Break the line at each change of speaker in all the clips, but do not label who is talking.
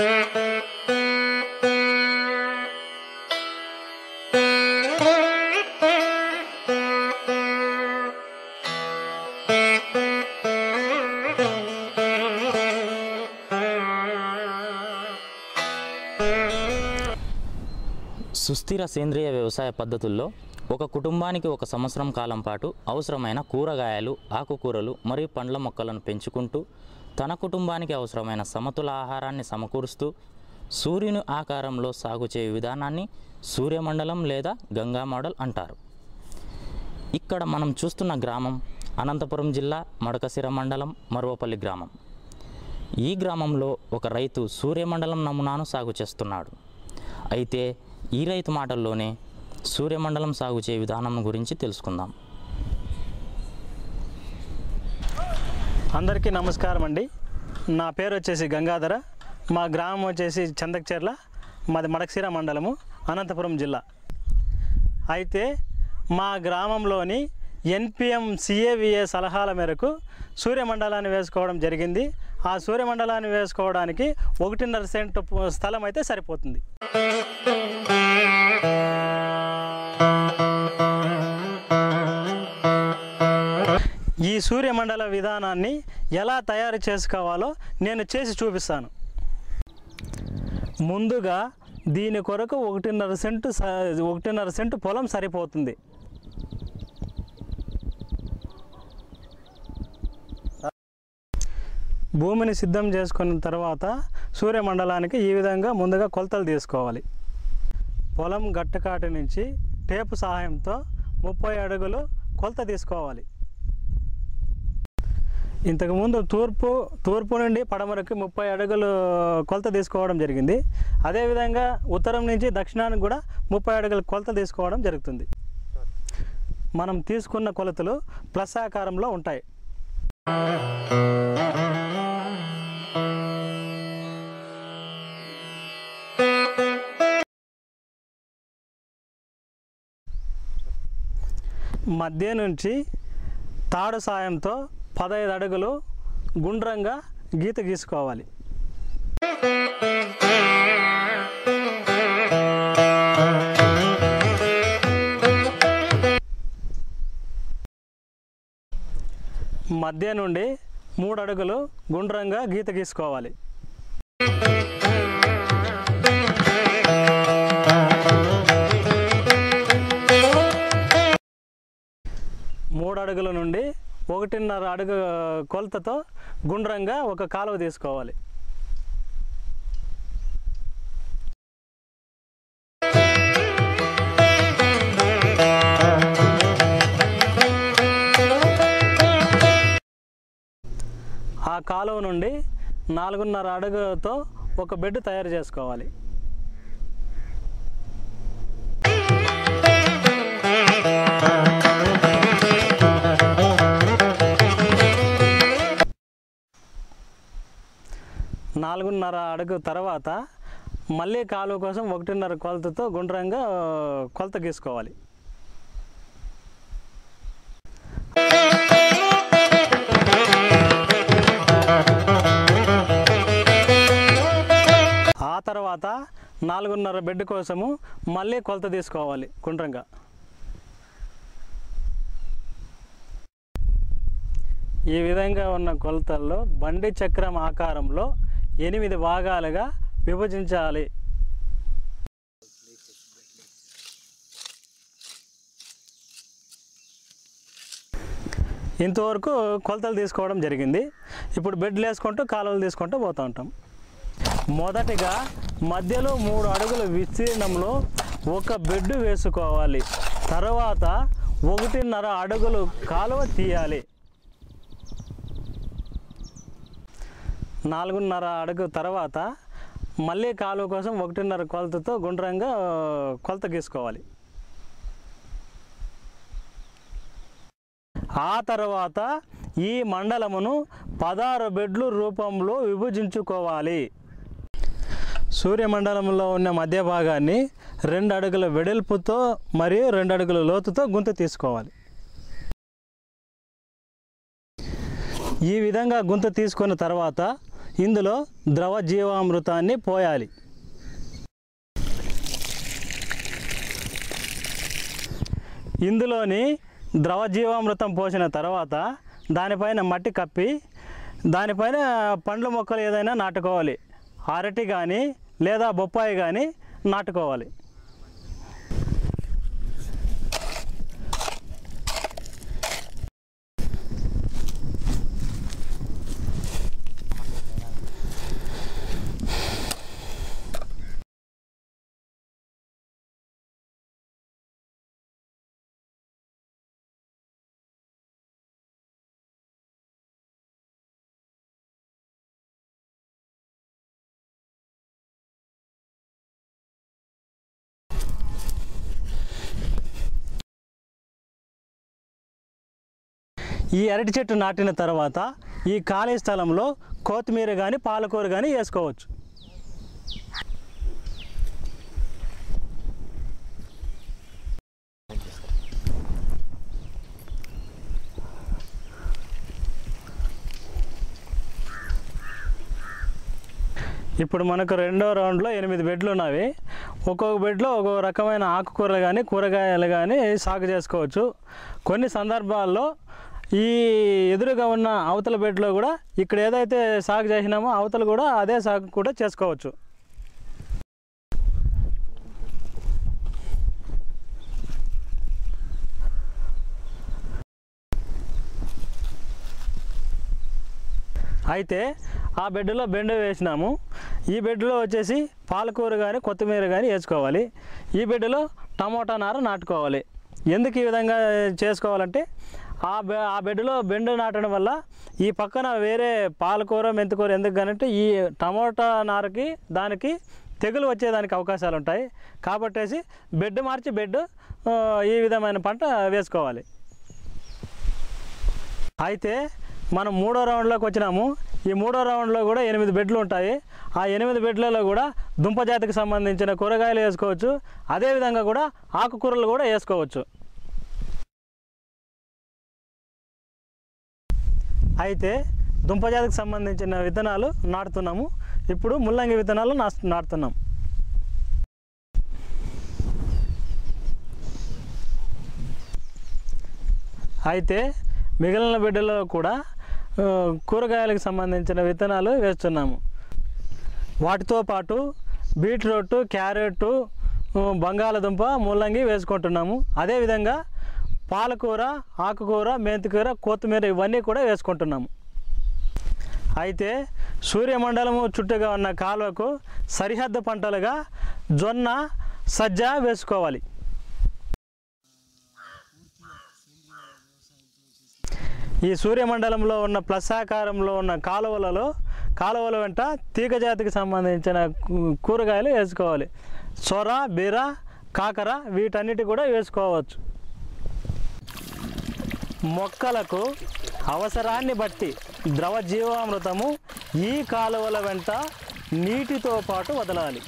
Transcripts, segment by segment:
సుస్థిర సేంద్రియ వ్యవసాయ పద్ధతుల్లో ఒక కుటుంబానికి ఒక సంవత్సరం కాలం పాటు అవసరమైన కూరగాయలు ఆకుకూరలు మరియు పండ్ల మొక్కలను పెంచుకుంటూ తన కుటుంబానికి అవసరమైన సమతుల ఆహారాన్ని సమకూరుస్తూ సూర్యుని ఆకారంలో సాగు చేయు విధానాన్ని సూర్యమండలం లేదా గంగా మోడల్ అంటారు ఇక్కడ మనం చూస్తున్న గ్రామం అనంతపురం జిల్లా మడకసిర మండలం మరువపల్లి గ్రామం ఈ గ్రామంలో ఒక రైతు సూర్యమండలం నమూనాను సాగు చేస్తున్నాడు అయితే ఈ రైతు మాటల్లోనే సూర్యమండలం సాగు చేయ విధానం గురించి తెలుసుకుందాం
అందరికీ నమస్కారం అండి నా పేరు వచ్చేసి గంగాధర మా గ్రామం వచ్చేసి చందకచెర్ల మాది మడకశిర మండలము అనంతపురం జిల్లా అయితే మా గ్రామంలోని ఎన్పిఎం సిఏవిఏ సలహాల మేరకు సూర్యమండలాన్ని వేసుకోవడం జరిగింది ఆ సూర్యమండలాన్ని వేసుకోవడానికి ఒకటిన్నర సెంట్ స్థలం అయితే సరిపోతుంది ఈ సూర్యమండల విధానాన్ని ఎలా తయారు చేసుకోవాలో నేను చేసి చూపిస్తాను ముందుగా దీని కొరకు ఒకటిన్నర సెంటు స- ఒకటిన్నర సెంటు పొలం సరిపోతుంది భూమిని సిద్ధం చేసుకున్న తర్వాత సూర్యమండలానికి ఈ విధంగా ముందుగా కొలతలు తీసుకోవాలి పొలం గట్టుకాటి నుంచి టేపు సహాయంతో ముప్పై అడుగులు కొలత తీసుకోవాలి ఇంతకుముందు తూర్పు తూర్పు నుండి పడమరకు ముప్పై అడుగులు కొలత తీసుకోవడం జరిగింది అదేవిధంగా ఉత్తరం నుంచి దక్షిణానికి కూడా ముప్పై అడుగుల కొలత తీసుకోవడం జరుగుతుంది మనం తీసుకున్న కొలతలు ప్లస్ ఆకారంలో ఉంటాయి మధ్య నుంచి తాడు సాయంతో పదహైదు అడుగులు గుండ్రంగా గీత గీసుకోవాలి మధ్య నుండి మూడు అడుగులు గుండ్రంగా గీత గీసుకోవాలి మూడు అడుగుల నుండి ఒకటిన్నర అడుగు కొలతతో గుండ్రంగా ఒక కాలువ తీసుకోవాలి ఆ కాలువ నుండి నాలుగున్నర అడుగుతో ఒక బెడ్ తయారు చేసుకోవాలి నాలుగున్నర అడుగు తర్వాత మళ్ళీ కాలువ కోసం ఒకటిన్నర కొలతతో గుండ్రంగా కొలత గీసుకోవాలి ఆ తర్వాత నాలుగున్నర బెడ్ కోసము మళ్ళీ కొలత తీసుకోవాలి గుండ్రంగా ఈ విధంగా ఉన్న కొలతల్లో బండి చక్రం ఆకారంలో ఎనిమిది భాగాలుగా విభజించాలి ఇంతవరకు కొలతలు తీసుకోవడం జరిగింది ఇప్పుడు బెడ్లు వేసుకుంటూ కాలువలు తీసుకుంటూ పోతూ ఉంటాం మొదటిగా మధ్యలో మూడు అడుగుల విస్తీర్ణంలో ఒక బెడ్ వేసుకోవాలి తర్వాత ఒకటిన్నర అడుగులు కాలువ తీయాలి నాలుగున్నర అడుగు తర్వాత మళ్ళీ కాలువ కోసం ఒకటిన్నర కొలతతో గుండ్రంగా కొలత గీసుకోవాలి ఆ తర్వాత ఈ మండలమును పదహారు బెడ్లు రూపంలో విభజించుకోవాలి సూర్యమండలంలో ఉన్న మధ్య భాగాన్ని రెండు అడుగుల వెడల్పుతో మరియు రెండు అడుగుల లోతుతో గుంత తీసుకోవాలి ఈ విధంగా గుంత తీసుకున్న తర్వాత ఇందులో ద్రవ జీవామృతాన్ని పోయాలి ఇందులోని ద్రవ జీవామృతం పోసిన తర్వాత దానిపైన మట్టి కప్పి దానిపైన పండ్ల మొక్కలు ఏదైనా నాటుకోవాలి అరటి కానీ లేదా బొప్పాయి కానీ నాటుకోవాలి ఈ అరటి చెట్టు నాటిన తర్వాత ఈ ఖాళీ స్థలంలో కొత్తిమీర కానీ పాలకూర కానీ వేసుకోవచ్చు ఇప్పుడు మనకు రెండో రౌండ్లో ఎనిమిది బెడ్లు ఉన్నవి ఒక్కొక్క బెడ్లో ఒక్కొక్క రకమైన ఆకుకూరలు కానీ కూరగాయలు కానీ సాగు చేసుకోవచ్చు కొన్ని సందర్భాల్లో ఈ ఎదురుగా ఉన్న అవతల బెడ్లో కూడా ఇక్కడ ఏదైతే సాగు చేసినామో అవతల కూడా అదే సాగు కూడా చేసుకోవచ్చు అయితే ఆ బెడ్లో బెండ వేసినాము ఈ బెడ్లో వచ్చేసి పాలకూర కానీ కొత్తిమీర కానీ వేసుకోవాలి ఈ బెడ్లో టమోటా నార నాటుకోవాలి ఎందుకు ఈ విధంగా చేసుకోవాలంటే ఆ బె ఆ బెడ్లో బెండ నాటడం వల్ల ఈ పక్కన వేరే పాలకూర మెంతికూర ఎందుకు కానంటే ఈ టమోటా నారకి దానికి తెగులు వచ్చేదానికి అవకాశాలు ఉంటాయి కాబట్టేసి బెడ్ మార్చి బెడ్ ఆ, ఈ విధమైన పంట వేసుకోవాలి అయితే మనం మూడో రౌండ్లోకి వచ్చినాము ఈ మూడో రౌండ్లో కూడా ఎనిమిది బెడ్లు ఉంటాయి ఆ ఎనిమిది బెడ్లలో కూడా దుంప జాతికి సంబంధించిన కూరగాయలు వేసుకోవచ్చు అదేవిధంగా కూడా ఆకుకూరలు కూడా వేసుకోవచ్చు అయితే దుంప జాతికి సంబంధించిన విత్తనాలు నాటుతున్నాము ఇప్పుడు ముల్లంగి విత్తనాలు నా నాటుతున్నాం అయితే మిగిలిన బిడ్డలో కూడా ఆ, కూరగాయలకు సంబంధించిన విత్తనాలు వేస్తున్నాము వాటితో పాటు బీట్రూట్ క్యారెట్ ఆ, బంగాళదుంప ముల్లంగి వేసుకుంటున్నాము అదేవిధంగా పాలకూర ఆకుకూర మెంతికూర కొత్తిమీర ఇవన్నీ కూడా వేసుకుంటున్నాము అయితే సూర్యమండలము చుట్టూగా ఉన్న కాలువకు సరిహద్దు పంటలుగా జొన్న సజ్జ వేసుకోవాలి ఈ సూర్యమండలంలో ఉన్న ప్లస్ ఆకారంలో ఉన్న కాలువలలో కాలువల వెంట తీగ జాతికి సంబంధించిన కూ- కూరగాయలు వేసుకోవాలి సొర బీర కాకర వీటన్నిటి కూడా వేసుకోవచ్చు మొక్కలకు అవసరాన్ని బట్టి ద్రవ జీవామృతము ఈ కాలువల వెంట నీటితో పాటు వదలాలి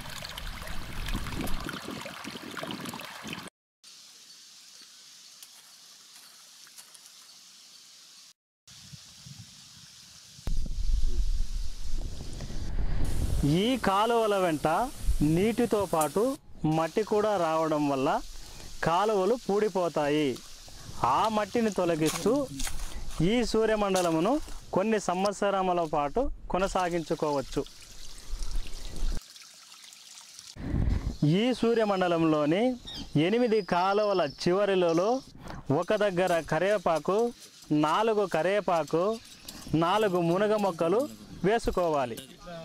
ఈ కాలువల వెంట నీటితో పాటు మట్టి కూడా రావడం వల్ల కాలువలు పూడిపోతాయి ఆ మట్టిని తొలగిస్తూ ఈ సూర్యమండలమును కొన్ని సంవత్సరముల పాటు కొనసాగించుకోవచ్చు ఈ సూర్యమండలంలోని ఎనిమిది కాలువల చివరిలో ఒక దగ్గర కరివేపాకు నాలుగు కరివేపాకు నాలుగు మునగ మొక్కలు వేసుకోవాలి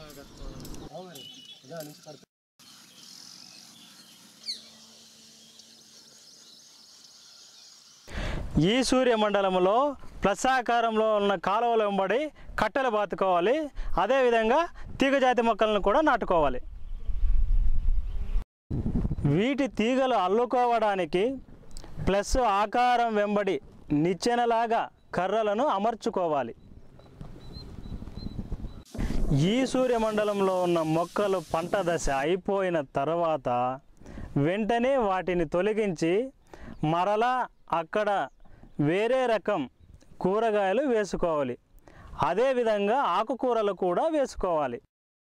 ఈ సూర్యమండలంలో ప్లస్ ఆకారంలో ఉన్న కాలువలు వెంబడి కట్టెలు బాతుకోవాలి అదేవిధంగా తీగజాతి మొక్కలను కూడా నాటుకోవాలి వీటి తీగలు అల్లుకోవడానికి ప్లస్ ఆకారం వెంబడి నిచ్చెనలాగా కర్రలను అమర్చుకోవాలి ఈ సూర్యమండలంలో ఉన్న మొక్కలు పంట దశ అయిపోయిన తర్వాత వెంటనే వాటిని తొలగించి మరలా అక్కడ వేరే రకం కూరగాయలు వేసుకోవాలి అదేవిధంగా ఆకుకూరలు కూడా వేసుకోవాలి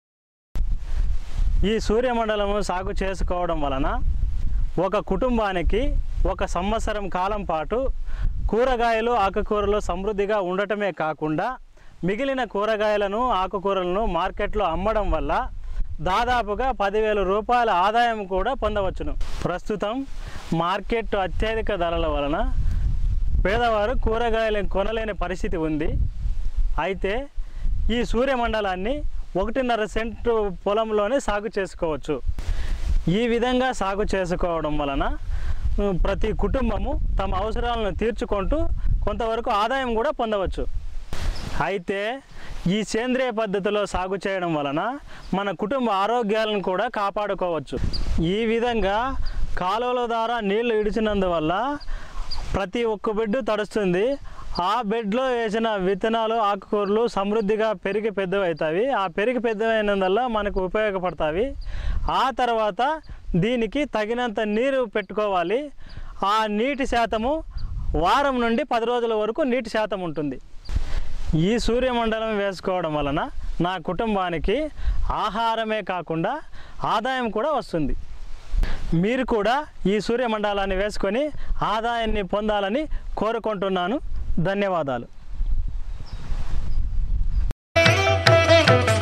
ఈ సూర్యమండలము సాగు చేసుకోవడం వలన ఒక కుటుంబానికి ఒక సంవత్సరం కాలం పాటు కూరగాయలు ఆకుకూరలు సమృద్ధిగా ఉండటమే కాకుండా మిగిలిన కూరగాయలను ఆకుకూరలను మార్కెట్లో అమ్మడం వల్ల దాదాపుగా పదివేల రూపాయల ఆదాయం కూడా పొందవచ్చును ప్రస్తుతం మార్కెట్ అత్యధిక ధరల వలన పేదవారు కూరగాయలను కొనలేని పరిస్థితి ఉంది అయితే ఈ సూర్యమండలాన్ని ఒకటిన్నర సెంటు పొలంలోనే సాగు చేసుకోవచ్చు ఈ విధంగా సాగు చేసుకోవడం వలన ఉమ్, ప్రతి కుటుంబము తమ అవసరాలను తీర్చుకుంటూ కొంతవరకు ఆదాయం కూడా పొందవచ్చు అయితే ఈ సేంద్రియ పద్ధతిలో సాగు చేయడం వలన మన కుటుంబ ఆరోగ్యాలను కూడా కాపాడుకోవచ్చు ఈ విధంగా కాలువల ద్వారా నీళ్లు ఇడిచినందువల్ల ప్రతి ఒక్క బెడ్ తడుస్తుంది ఆ బెడ్లో వేసిన విత్తనాలు ఆకుకూరలు సమృద్ధిగా పెరిగి పెద్దవవుతాయి ఆ పెరిగి పెద్దవైనందువల్ల మనకు ఉపయోగపడతాయి ఆ తర్వాత దీనికి తగినంత నీరు పెట్టుకోవాలి ఆ నీటి శాతము వారం నుండి పది రోజుల వరకు నీటి శాతం ఉంటుంది ఈ సూర్యమండలం వేసుకోవడం వలన నా కుటుంబానికి ఆహారమే కాకుండా ఆదాయం కూడా వస్తుంది మీరు కూడా ఈ సూర్యమండలాన్ని వేసుకొని ఆదాయాన్ని పొందాలని కోరుకుంటున్నాను ధన్యవాదాలు